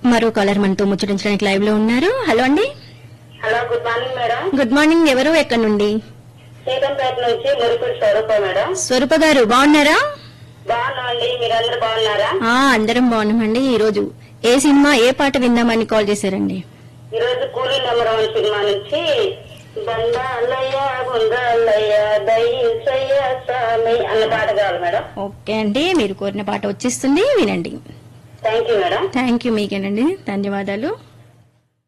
మరో కాలర్ మనతో ముచ్చటించడానికి లైవ్ లో ఉన్నారు హలో అండి hello good morning madam good morning ఎవరు ఎక్కడి నుండి సీతంపేట నుంచి మురిపూడి స్వరూప మేడం స్వరూప గారు బాగున్నారా బాగున్నామండి మీరందరూ బాగున్నారా ఆ అందరం బాగున్నామండి ఈ రోజు ఏ సినిమా ఏ పాట విందామని కాల్ చేశారండి ఈ రోజు కూలీ నెంబర్ వన్ సినిమా నుంచి బండాలయ్య గుండాలయ్య దయ్యయ్య స్వామి అన్న పాట కావాలి మేడం ఓకే అండి మీరు కోరిన పాట వచ్చేస్తుంది వినండి thank you madam thank you మీకేనండి ధన్యవాదాలు